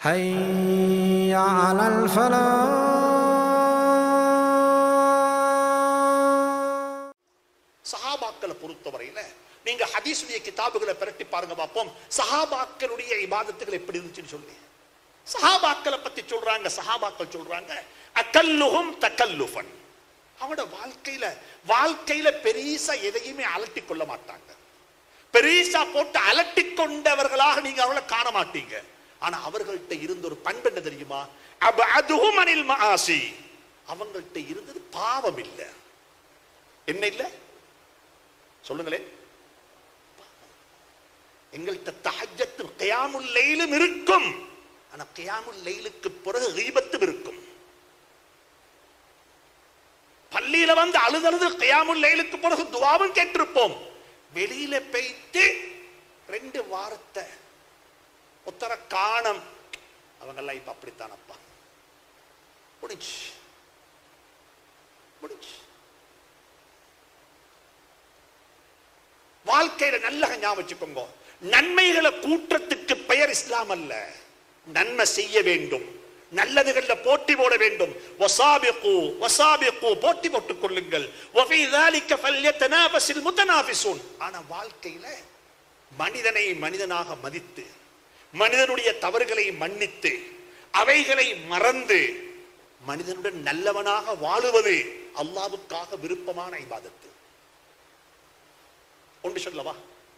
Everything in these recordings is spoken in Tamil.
حي على الفلاح சஹாபாக்களை பொறுத்தவரையில நீங்க ஹதீஸுடைய கிதாபுகளை பிரட்டி பாருங்க பார்ப்போம் சஹாபாக்களுடைய இபாதத்துகள் எப்படி இருந்துச்சுன்னு சொல்லி சஹாபாக்களை பத்தி சொல்றாங்க சஹாபாக்கள் சொல்றாங்க அக்கல்லுகும் தக்கல்லுஃபன் அவனோட வாழ்க்கையில வாழ்க்கையில பெரிசா எதையுமே அலட்டி கொள்ள மாட்டாங்க பெரிசா போட்டு அலட்டி கொண்டவர்களாக நீங்க அவளை காண மாட்டீங்க ஆனா அவர்கள்ட்ட இருந்த ஒரு பண்பு என்ன தெரியுமா அப அதுவும் அனில் மஆசி அவங்கள்ட்ட இருந்தது பாவம் இல்லை என்ன இல்லை சொல்லுங்களேன் எங்கள்கிட்ட தஹஜத்து கியாமுல் லைலும் இருக்கும் ஆனா கியாமுல் லைலுக்கு பிறகு கீபத்தும் இருக்கும் பள்ளியில வந்து அழுதழுது கியாமுல் லைலுக்கு பிறகு துவாவும் கேட்டிருப்போம் வெளியில பெய்த்து ரெண்டு வாரத்தை உத்தர காணம் அவங்கெல்லாம் இப்ப அப்படித்தானப்பா முடிஞ்சு முடிஞ்சு வாழ்க்கையில நல்ல ஞாபகம் வச்சுக்கோங்க நன்மைகளை கூற்றத்துக்கு பெயர் இஸ்லாம் அல்ல நன்மை செய்ய வேண்டும் நல்லதுகள்ல போட்டி போட வேண்டும் வசாபிகு வசாபிகு போட்டி போட்டுக் கொள்ளுங்கள் வஃபி ذلك فليتنافس المتنافسون ஆனா வாழ்க்கையில மனிதனை மனிதனாக மதித்து மனிதனுடைய தவறுகளை மன்னித்து அவைகளை மறந்து மனிதனுடன் நல்லவனாக வாழுவது அல்லாவுக்காக விருப்பமான இபாதத்து ஒன்று சொல்லவா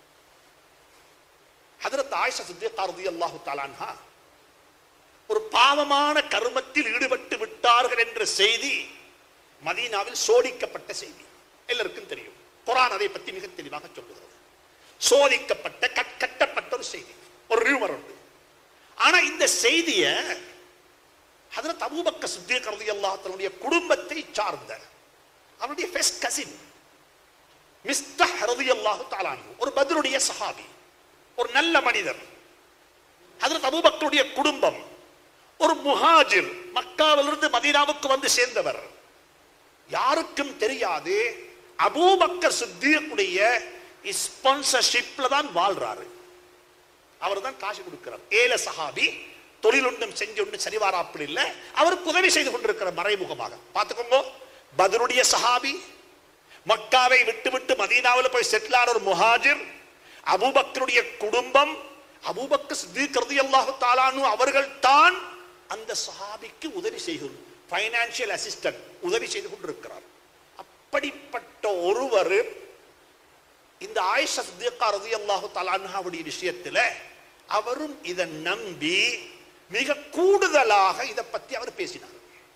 ஹதரத் ஆயிஷா சித்திகா ரலியல்லாஹு தஆலா அன்ஹா ஒரு பாவமான கர்மத்தில் ஈடுபட்டு விட்டார்கள் என்ற செய்தி மதீனாவில் சோதிக்கப்பட்ட செய்தி எல்லாருக்கும் தெரியும் குர்ஆன் அதை பற்றி மிக தெளிவாக சொல்லுகிறது சோதிக்கப்பட்ட கட்- கட்டப்பட்ட ஒரு செய்தி ஒரு ரியூமர் உண்டு ஆனா இந்த செய்தியை ஹதரத் அபூபக்கர் சித்திக் ரலியல்லாஹு தஆலாவுடைய குடும்பத்தை சார்ந்த அவருடைய ஃபெஸ்ட் கசின் மிஸ்தஹ் ரலியல்லாஹு தஆலா அன்ஹு ஒரு பத்ருடைய சஹாபி ஒரு நல்ல மனிதர் ஹஜரத் அபூபக்கருடைய குடும்பம் ஒரு முஹாஜிர் மக்காவிலிருந்து மதீனாவுக்கு வந்து சேர்ந்தவர் யாருக்கும் தெரியாது அபூபக்கர் சித்தியக்குடைய ஸ்பான்சர்ஷிப்ல தான் வாழ்றாரு அவர் தான் காசு கொடுக்கிறார் ஏல சஹாபி தொழில் ஒன்றும் செஞ்சு ஒன்றும் சரிவாராப்பில் இல்ல அவருக்கு உதவி செய்து கொண்டிருக்கிற மறைமுகமாக பார்த்துக்கோங்க பதருடைய சஹாபி மக்காவை விட்டு விட்டு மதீனாவில் போய் செட்டில் ஆன ஒரு முஹாஜிர் அபூபக்கருடைய குடும்பம் அபூபக்கர் சித்திக் ரலியல்லாஹு தாலானு அவர்கள் தான் அந்த சஹாபிக்கு உதவி செய்கிறது ஃபைனான்சியல் அசிஸ்டன்ட் உதவி செய்து கொண்டிருக்கிறார் அப்படிப்பட்ட ஒருவர் இந்த ஆயிஷா சித்திகா ரலியல்லாஹு தஆலாவுடைய விஷயத்துல அவரும் இதை நம்பி மிக கூடுதலாக இதை பத்தி அவர் பேசினார்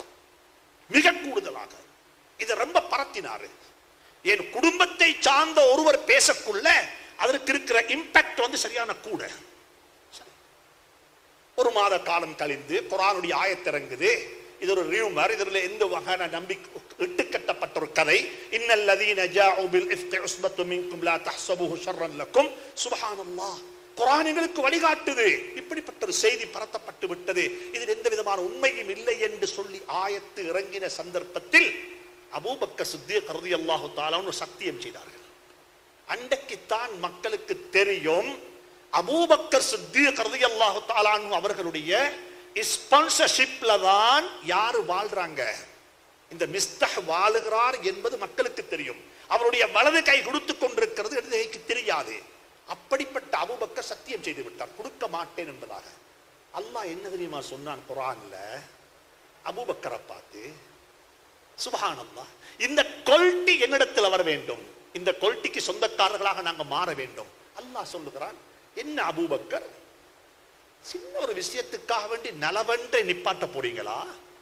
மிக கூடுதலாக இதை ரொம்ப பரத்தினாரு என் குடும்பத்தை சார்ந்த ஒருவர் பேசக்குள்ள அதற்கு இருக்கிற இம்பாக்ட் வந்து சரியான கூட சரி. ஒரு மாத காலம் கழிந்து குரானுடைய ஆயத்திறங்குது இது ஒரு ரியூமர் இதுல எந்த வகையான நம்பிக்கை இட்டு கட்டப்பட்ட ஒரு கதை இன்னல்லதீன ஜாஉ பில் இஃப்கி உஸ்பத்து மின்கும் லா தஹ்ஸபுஹு ஷர்ரன் லக்கும் சுப்ஹானல்லாஹ் குர்ஆன் எங்களுக்கு வழிகாட்டுது இப்படிப்பட்ட ஒரு செய்தி பரத்தப்பட்டு விட்டது இதில் எந்த விதமான உண்மையும் இல்லை என்று சொல்லி ஆயத்து இறங்கின சந்தர்ப்பத்தில் அபூபக்கர் சித்திக் ரலியல்லாஹு தஆலா ஒரு சத்தியம் செய்தார்கள் அன்றைக்குத்தான் மக்களுக்கு தெரியும் அபூபக்கர் சித்திக் ரலியல்லாஹு தஆலா அன்ஹு அவர்களுடைய ஸ்பான்சர்ஷிப்ல தான் யாரு வாழ்றாங்க இந்த மிஸ்தஹ் வாழுகிறார் என்பது மக்களுக்கு தெரியும் அவருடைய வலது கை கொடுத்து கொண்டிருக்கிறது இடது கைக்கு தெரியாது அப்படிப்பட்ட அபூபக்கர் சத்தியம் செய்து விட்டார் கொடுக்க மாட்டேன் என்பதாக அல்லாஹ் என்ன தெரியுமா சொன்னான் குரான்ல அபூபக்கரை பார்த்து சுபஹானல்லாஹ் இந்த கொல்ட்டி என்னிடத்தில் வர வேண்டும் இந்த கொல்ட்டிக்கு சொந்தக்காரர்களாக நாங்க மாற வேண்டும் அல்லாஹ் சொல்லுகிறான் என்ன அபூபக்கர் சின்ன ஒரு விஷயத்துக்காக வேண்டி நலவென்று நிப்பாட்ட போறீங்களா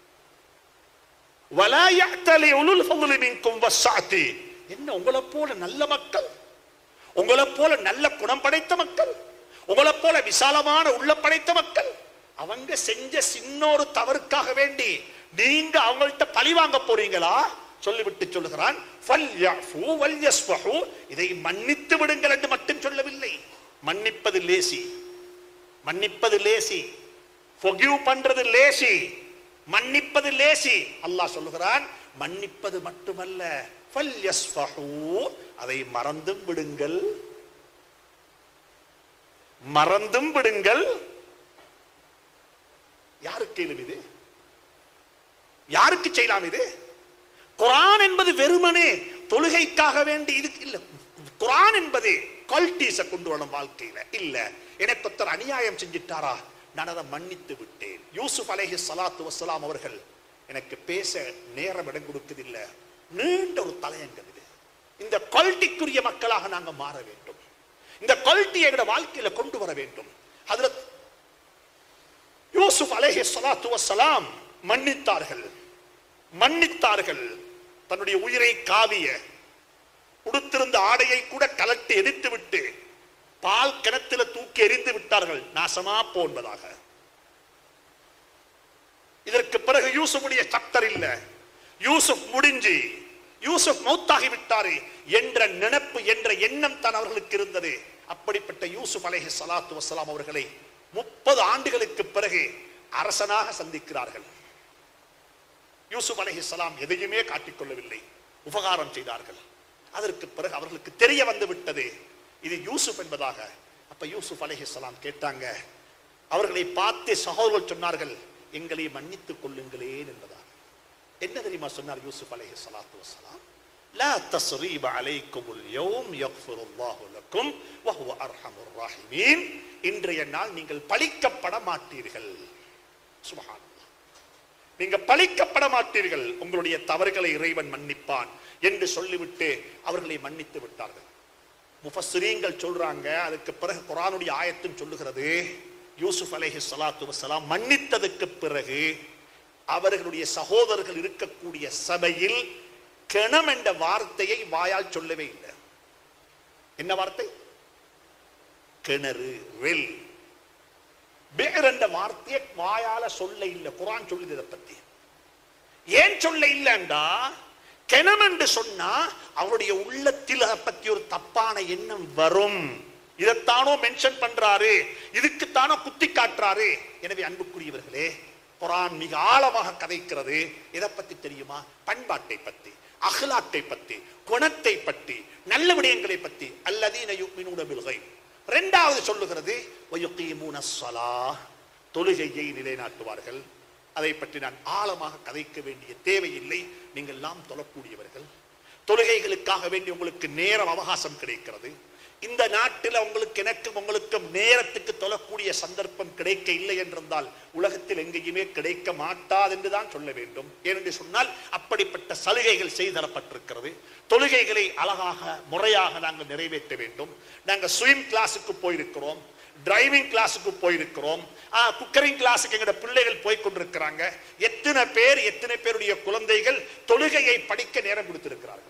வலா يأتل أولو الفضل منكم والسعة. என்ன உங்களை போல நல்ல மக்கள் உங்களை போல நல்ல குணம் படைத்த மக்கள் உங்களை போல விசாலமான உள்ள படைத்த மக்கள் அவங்க செஞ்ச சின்ன ஒரு தவறுக்காக வேண்டி நீங்க அவங்கள்ட்ட பழி வாங்க போறீங்களா சொல்லிவிட்டு சொல்லுகிறான் "ஃபல்யஃபு வல்யஸ்ஃபஹு." இதை மன்னித்து விடுங்கள் என்று மட்டும் சொல்லவில்லை மன்னிப்பது லேசி மன்னிப்பது லேசி forgive பண்றது லேசி மன்னிப்பது லேசி அல்லாஹ் சொல்லுகிறான் மன்னிப்பது மட்டுமல்ல ஃபல்யஸ்ஃபஹு. அதை மறந்தும் விடுங்கள் மறந்தும் விடுங்கள் யாருக்கு இயலும் இது யாருக்கு செய்யலாம் இது குரான் என்பது வெறுமனே தொழுகைக்காக வேண்டி இதுக்கு இல்ல குரான் என்பது குவாலிட்டிஸ கொண்டு வரணும் வாழ்க்கையில இல்ல எனக்கு ஒருத்தர் அநியாயம் செஞ்சிட்டாரா நான் அதை மன்னித்து விட்டேன் யூசுப் அலைஹி ஸலாத்து வஸ்ஸலாம் அவர்கள் எனக்கு பேச நேரம் இடம் கொடுக்கதில்ல நீண்ட ஒரு தலையங்கம் இது இந்த குவாலிட்டிக்குரிய மக்களாக நாங்க மாற வேண்டும் இந்த குவாலிட்டியை எங்களோட வாழ்க்கையில கொண்டு வர வேண்டும் அதுல யூசுப் அலைஹி ஸலாத்து வஸ்ஸலாம் மன்னித்தார்கள் மன்னித்தார்கள் தன்னுடைய உயிரை காவிய உடுத்திருந்த ஆடையை கூட கலட்டி எரித்து விட்டு பால் கிணத்துல தூக்கி எறிந்து விட்டார்கள் நாசமா போன்பதாக இதற்கு பிறகு யூசுஃபுடைய சப்தர் இல்ல யூசுப் முடிஞ்சு யூசுப் மௌத்தாகி விட்டாரு என்ற நினைப்பு என்ற எண்ணம் தான் அவர்களுக்கு இருந்தது அப்படிப்பட்ட யூசுப் அலைஹி ஸலாத்து வஸ்ஸலாம் அவர்களை முப்பது ஆண்டுகளுக்கு பிறகு அரசனாக சந்திக்கிறார்கள் யூசுப் அலைஹிஸ்ஸலாம் எதையுமே காட்டிக்கொள்ளவில்லை உபகாரம் செய்தார்கள் அதற்கு பிறகு அவர்களுக்கு தெரிய வந்து விட்டது இது யூசுப் என்பதாக அப்ப யூசுப் அலைஹிஸ்ஸலாம் கேட்டாங்க அவர்களை பார்த்து சகோதரர்கள் சொன்னார்கள் எங்களை மன்னித்துக் கொள்ளுங்களேன் என்பதாக என்ன தெரியுமா சொன்னார் யூசுப் அலைஹி ஸலாத்து வஸ்ஸலாம் لا تصريب عليكم اليوم يغفر الله لكم وهو ارحم الراحمين இன்றைய நாள் நீங்கள் பழிக்கப்பட மாட்டீர்கள் சுபஹானல்லாஹ் நீங்க பழிக்கப்பட மாட்டீர்கள் உங்களுடைய தவறுகளை இறைவன் மன்னிப்பான் என்று சொல்லிவிட்டு அவர்களை மன்னித்து விட்டார்கள் முஃபஸ்ஸிரீன்கள் சொல்றாங்க அதுக்கு பிறகு குர்ஆனுடைய ஆயத்தும் சொல்லுகிறது யூசுப் அலைஹி ஸலாத்து வஸலாம் மன்னித்ததுக்கு பிறகு அவர்களுடைய சகோதரர்கள் இருக்கக்கூடிய சபையில் கிணம் என்ற வார்த்தையை வாயால் சொல்லவே இல்லை என்ன வார்த்தை கிணறு வெல் பேர் என்ற வார்த்தையை வாயால சொல்ல இல்லை குரான் சொல்லுது இதை பத்தி ஏன் சொல்ல இல்லைண்டா கிணம் என்று சொன்னா அவருடைய உள்ளத்தில் அதை பத்தி ஒரு தப்பான எண்ணம் வரும் இதைத்தானோ மென்ஷன் பண்றாரு இதுக்குத்தானோ குத்தி காட்டுறாரு எனவே அன்புக்குரியவர்களே குரான் மிக ஆழமாக கதைக்கிறது எதை பத்தி தெரியுமா பண்பாட்டை பத்தி அஹ்லாக்கை பத்தி குணத்தை பற்றி நல்ல விடயங்களை பற்றி அல்லதீன யுமினூன பில் கைப் இரண்டாவது சொல்லுகிறது வயுகீமூன ஸலாஹ் தொழுகையை நிலைநாட்டுவார்கள் அதை பற்றி நான் ஆழமாக கதைக்க வேண்டிய தேவையில்லை நீங்கள் எல்லாம் தொழக்கூடியவர்கள் தொழுகைகளுக்காக வேண்டி உங்களுக்கு நேரம் அவகாசம் கிடைக்கிறது இந்த நாட்டில் உங்களுக்கு எனக்கும் உங்களுக்கும் நேரத்துக்கு தொழக்கூடிய சந்தர்ப்பம் கிடைக்க இல்லை என்றிருந்தால் உலகத்தில் எங்கேயுமே கிடைக்க மாட்டாது என்று தான் சொல்ல வேண்டும் ஏனென்று சொன்னால் அப்படிப்பட்ட சலுகைகள் செய்தரப்பட்டிருக்கிறது தொழுகைகளை அழகாக முறையாக நாங்கள் நிறைவேற்ற வேண்டும் நாங்கள் ஸ்விம் கிளாஸுக்கு போயிருக்கிறோம் டிரைவிங் கிளாஸுக்கு போயிருக்கிறோம் குக்கரிங் கிளாஸுக்கு எங்களோட பிள்ளைகள் போய் கொண்டிருக்கிறாங்க எத்தனை பேர் எத்தனை பேருடைய குழந்தைகள் தொழுகையை படிக்க நேரம் கொடுத்திருக்கிறார்கள்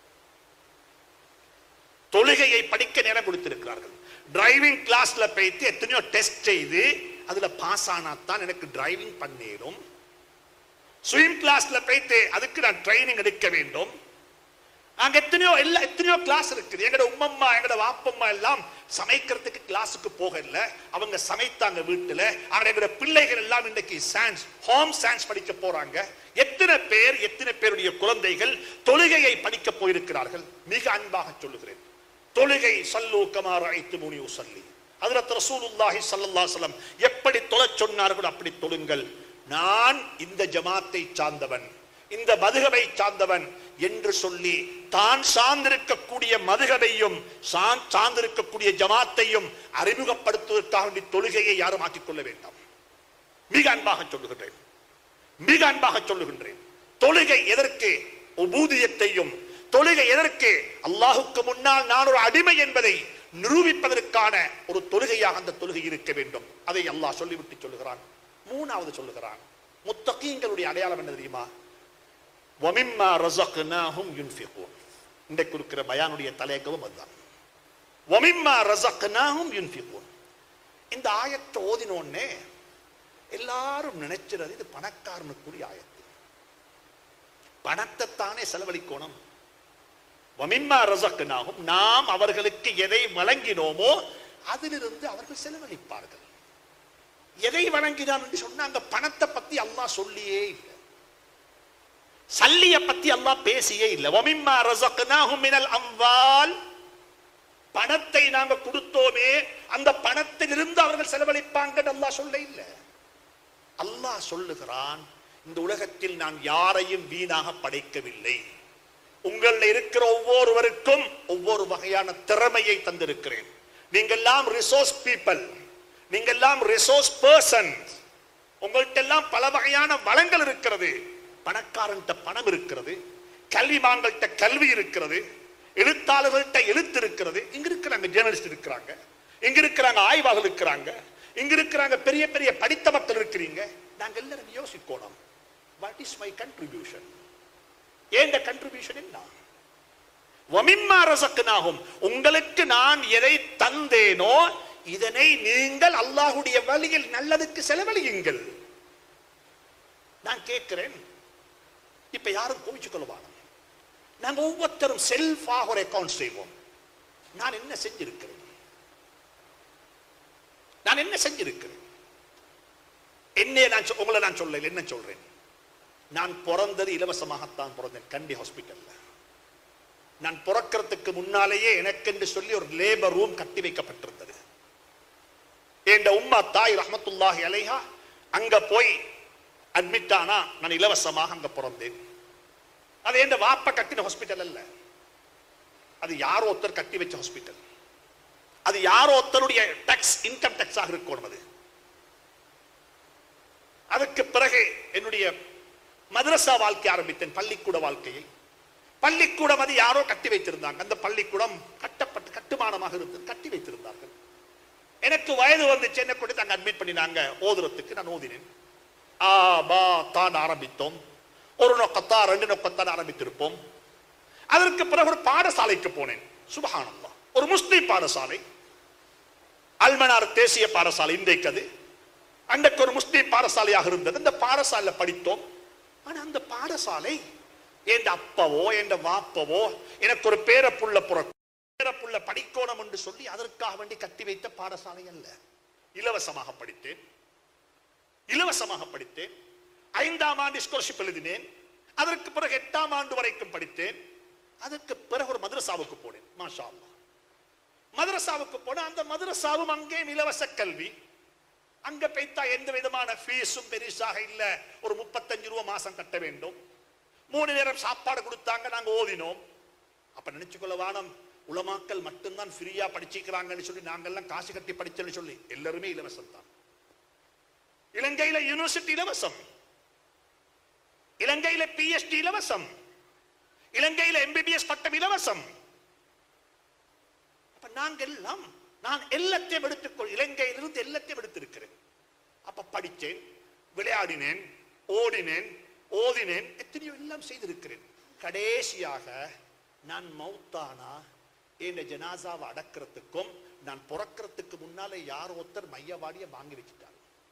தொழுகையை படிக்க நேரம் கொடுத்திருக்கிறார்கள் டிரைவிங் கிளாஸ்ல போயிட்டு எத்தனையோ டெஸ்ட் செய்து அதுல பாஸ் ஆனாதான் எனக்கு டிரைவிங் பண்ணேரும் ஸ்விம் கிளாஸ்ல போயிட்டு அதுக்கு நான் ட்ரைனிங் எடுக்க வேண்டும் அங்க எத்தனையோ எல்லா எத்தனையோ கிளாஸ் இருக்குது எங்கட உம்மம்மா எங்கட வாப்பம்மா எல்லாம் சமைக்கிறதுக்கு கிளாஸுக்கு போக இல்ல அவங்க சமைத்தாங்க வீட்டுல ஆனா எங்கட பிள்ளைகள் எல்லாம் இன்னைக்கு சயின்ஸ் ஹோம் சயின்ஸ் படிக்க போறாங்க எத்தனை பேர் எத்தனை பேருடைய குழந்தைகள் தொழுகையை படிக்க போயிருக்கிறார்கள் மிக அன்பாக சொல்லுகிறேன் தொழுகை சல்லு கமார் ஐத்து முனி உசல்லி ஹஜ்ரத் ரசூலுல்லாஹி ஸல்லல்லாஹு அலைஹி வஸல்லம் எப்படி தொழச் சொன்னார்கள் அப்படி தொழுங்கள் நான் இந்த ஜமாத்தை சார்ந்தவன் இந்த மதுகவை சார்ந்தவன் என்று சொல்லி தான் சார்ந்திருக்கக்கூடிய மதுகவையும் சான் சார்ந்திருக்கக்கூடிய ஜமாத்தையும் அறிமுகப்படுத்துவதற்காக வேண்டி தொழுகையை யாரும் ஆக்கிக் கொள்ள வேண்டாம் மிக அன்பாக சொல்லுகின்றேன் மிக அன்பாக சொல்லுகின்றேன் தொழுகை எதற்கு உபூதியத்தையும் தொழுகை எதற்கு அல்லாஹுக்கு முன்னால் நான் ஒரு அடிமை என்பதை நிரூபிப்பதற்கான ஒரு தொழுகையாக அந்த தொழுகை இருக்க வேண்டும் அதை அல்லாஹ் சொல்லிவிட்டு சொல்லுகிறான் மூணாவது சொல்லுகிறான் முத்தகீங்களுடைய அடையாளம் என்ன தெரியுமா வமிம்மா ரஸக்னாஹும் யுன்ஃபிகூன் இன்றைக்கு இருக்கிற பயானுடைய தலையக்கவும் அதுதான் வமிம்மா ரஸக்னாஹும் யுன்ஃபிகூன் இந்த ஆயத்தை ஓதினோடனே எல்லாரும் நினைச்சிறது இது பணக்காரனுக்குரிய ஆயத்து பணத்தைத்தானே செலவழிக்கணும் வமிம்மா ரஸக்னாஹும் நாம் அவர்களுக்கு எதை வழங்கினோமோ அதிலிருந்து அவர்கள் செலவழிப்பார்கள் எதை வழங்கினான் என்று சொன்னா அந்த பணத்தை பத்தி அல்லாஹ் சொல்லியே இல்லை சல்லிய பத்தி அல்லாஹ் பேசியே இல்லை வமிம்மா ரஸக்னாஹும் மினல் அம்வால் பணத்தை நாங்க கொடுத்தோமே அந்த பணத்திலிருந்து அவர்கள் செலவழிப்பாங்க அல்லாஹ் சொல்ல இல்லை அல்லாஹ் சொல்லுகிறான் இந்த உலகத்தில் நான் யாரையும் வீணாக படைக்கவில்லை உங்களில் இருக்கிற ஒவ்வொருவருக்கும் ஒவ்வொரு வகையான திறமையை தந்திருக்கிறேன் நீங்கெல்லாம் ரிசோர்ஸ் பீப்பிள் நீங்கெல்லாம் ரிசோர்ஸ் பர்சன் உங்கள்ட்ட எல்லாம் பல வகையான வளங்கள் இருக்கிறது பணக்காரன்ட்ட பணம் இருக்கிறது கல்விமான்கள்ட்ட கல்வி இருக்கிறது எழுத்தாளர்கள்ட்ட எழுத்து இருக்கிறது இங்க இருக்கிறாங்க ஜேர்னலிஸ்ட் இருக்கிறாங்க இங்க இருக்கிறாங்க ஆய்வாளர்கள் இருக்கிறாங்க இங்க இருக்கிறாங்க பெரிய பெரிய படித்த மக்கள் இருக்கிறீங்க நாங்க எல்லாரும் யோசிக்கணும் வாட் இஸ் மை கண்ட்ரிபியூஷன் ஏங்க கண்ட்ரிபியூஷன் என்ன வமிம்மா ரசக்குனாகும் உங்களுக்கு நான் எதை தந்தேனோ இதனை நீங்கள் அல்லாஹுடைய வழியில் நல்லதுக்கு செலவழியுங்கள் நான் கேட்கிறேன் இப்ப யாரும் கோவிச்சு கொள்வாங்க நாங்க ஒவ்வொருத்தரும் செல்ஃபாக ஒரு அக்கவுண்ட் செய்வோம் நான் என்ன செஞ்சிருக்கிறேன் நான் என்ன செஞ்சிருக்கிறேன் என்னைய நான் சொ- உங்களை நான் சொல்ல என்ன சொல்றேன் நான் பிறந்தது இலவசமாகத்தான் பிறந்தேன் கண்டி ஹாஸ்பிட்டல்ல நான் பிறக்கிறதுக்கு முன்னாலேயே எனக்கென்று சொல்லி ஒரு லேபர் ரூம் கட்டி வைக்கப்பட்டிருந்தது என் உம்மா தாய் ரஹமத்துல்லாஹி அலைஹா அங்க போய் அட்மிட் ஆனா நான் இலவசமாக அங்க பிறந்தேன் அது என் வாப்ப கட்டின ஹாஸ்பிட்டல் அல்ல அது யாரோ ஒருத்தர் கட்டி வச்ச ஹாஸ்பிட்டல் அது யாரோ ஒருத்தருடைய டாக்ஸ் இன்கம் டாக்ஸாக இருக்கணும் அது அதுக்கு பிறகு என்னுடைய மதரசா வாழ்க்கை ஆரம்பித்தேன் பள்ளிக்கூட வாழ்க்கையை பள்ளிக்கூடம் அது யாரோ கட்டி வைத்திருந்தாங்க அந்த பள்ளிக்கூடம் கட்டப்பட்டு கட்டுமானமாக இருந்தது கட்டி வைத்திருந்தார்கள் எனக்கு வயது வந்துச்சு என்ன கொண்டு அங்க அட்மிட் பண்ணினாங்க ஓதுறதுக்கு நான் ஓதினேன் ஆ பா தான் ஆரம்பித்தோம் ஒரு நொக்கத்தா ரெண்டு நொக்கத்தான் ஆரம்பித்திருப்போம் அதற்கு பிறகு ஒரு பாடசாலைக்கு போனேன் சுபஹானல்லா ஒரு முஸ்லிம் பாடசாலை அல்மனார் தேசிய பாடசாலை இன்றைக்கு அது அன்றைக்கு ஒரு முஸ்லிம் பாடசாலையாக இருந்தது அந்த பாடசாலையில படித்தோம் ஆனா அந்த பாடசாலை என் அப்பவோ என் வாப்பவோ எனக்கு ஒரு பேர புள்ள புற பேர புள்ள படிக்கோணம் என்று சொல்லி அதற்காக வேண்டி கட்டி வைத்த பாடசாலை அல்ல இலவசமாக படித்தேன் இலவசமாக படித்தேன் ஐந்தாம் ஆண்டு ஸ்காலர்ஷிப் எழுதினேன் அதற்கு பிறகு எட்டாம் ஆண்டு வரைக்கும் படித்தேன் அதற்கு பிறகு ஒரு மதரசாவுக்கு போனேன் மாஷா அல்லாஹ் மதரசாவுக்கு போன அந்த மதரசாவும் அங்கே இலவச கல்வி அங்க போய்த்தா எந்த விதமான ஃபீஸும் பெருசாக இல்ல ஒரு முப்பத்தஞ்சு ரூபா மாசம் கட்ட வேண்டும் மூணு நேரம் சாப்பாடு கொடுத்தாங்க நாங்க ஓதினோம் அப்ப நினைச்சுக்கொள்ள வானம் உலமாக்கள் மட்டும்தான் ஃப்ரீயா படிச்சுக்கிறாங்கன்னு சொல்லி நாங்கெல்லாம் காசு கட்டி படிச்சோன்னு சொல்லி எல்லாருமே இலவசம் தான் இலங்கையில யூனிவர்சிட்டி இலவசம் இலங்கையில பிஎஸ்டி இலவசம் இலங்கையில எம்பிபிஎஸ் பட்டம் இலவசம் அப்ப நாங்க எல்லாம் நான் எல்லாத்தையும் எடுத்துக்கொள் இலங்கையிலிருந்து எல்லாத்தையும் எடுத்திருக்கிறேன் அப்ப படித்தேன் விளையாடினேன் ஓடினேன் ஓதினேன் எத்தனையோ எல்லாம் செய்திருக்கிறேன் கடைசியாக நான் மௌத்தானா என் ஜனாசாவை அடக்கிறதுக்கும் நான் பிறக்கிறதுக்கு முன்னாலே யார் ஒருத்தர் மையவாடிய வாங்கி வச்சுட்டாங்க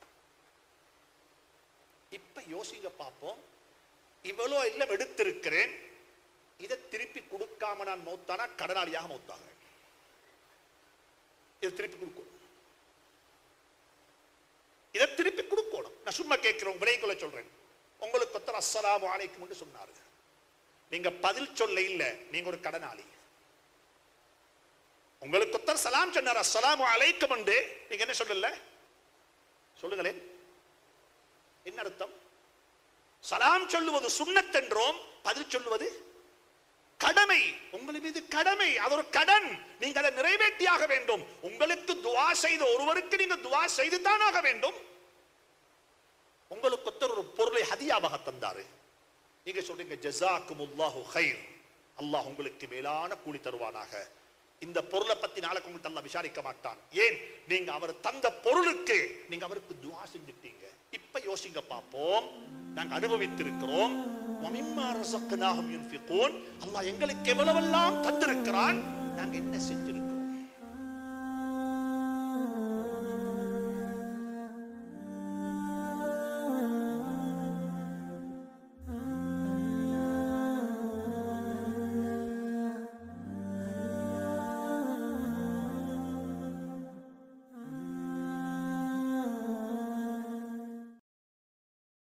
இப்ப யோசிங்க பார்ப்போம் இவ்வளோ எல்லாம் எடுத்திருக்கிறேன் இதை திருப்பி கொடுக்காம நான் மௌத்தானா கடனாளியாக மௌத்தாகிறேன் இதை திருப்பி கொடுக்கணும் இதை திருப்பி கொடுக்கணும் நான் சும்மா கேட்கிறேன் விடைக்குள்ள சொல்றேன் உங்களுக்கு ஒருத்தர் அஸ்ஸலாமு அலைக்கும் சொன்னாரு நீங்க பதில் சொல்ல இல்ல நீங்க ஒரு கடனாளி உங்களுக்கு ஒருத்தர் சலாம் சொன்னார் அஸ்ஸலாமு அலைக்கும் என்று நீங்க என்ன சொல்லல சொல்லுங்களேன் என்ன அர்த்தம் சலாம் சொல்லுவது சுன்னத் என்றோம் பதில் சொல்லுவது கடமை உங்கள் மீது கடமை அது ஒரு கடன் நீங்க அதை நிறைவேற்றியாக வேண்டும் உங்களுக்கு துவா செய்த ஒருவருக்கு நீங்க துவா செய்து தான் ஆக வேண்டும் உங்களுக்கு ஒருத்தர் ஒரு பொருளை ஹதியாவாக தந்தாரு நீங்க சொல்றீங்க ஜஸாக்குமுல்லாஹு ஹைர் அல்லாஹ் உங்களுக்கு மேலான கூலி தருவானாக இந்த பொருளை பத்தி நாளைக்கு உங்களுக்கு அல்லாஹ் விசாரிக்க மாட்டான் ஏன் நீங்க அவர் தந்த பொருளுக்கு நீங்க அவருக்கு துவா செஞ்சுட்டீங்க இப்ப யோசிங்க பார்ப்போம் நாங்க அனுபவித்திருக்கிறோம் வமிம்மா ரஸக்னாஹும் யுன்ஃபிகூன் அல்லாஹ் எங்களுக்கு எவ்வளவெல்லாம் தந்திருக்கிறான் நாங்க என்ன செஞ்சிருக்கோம்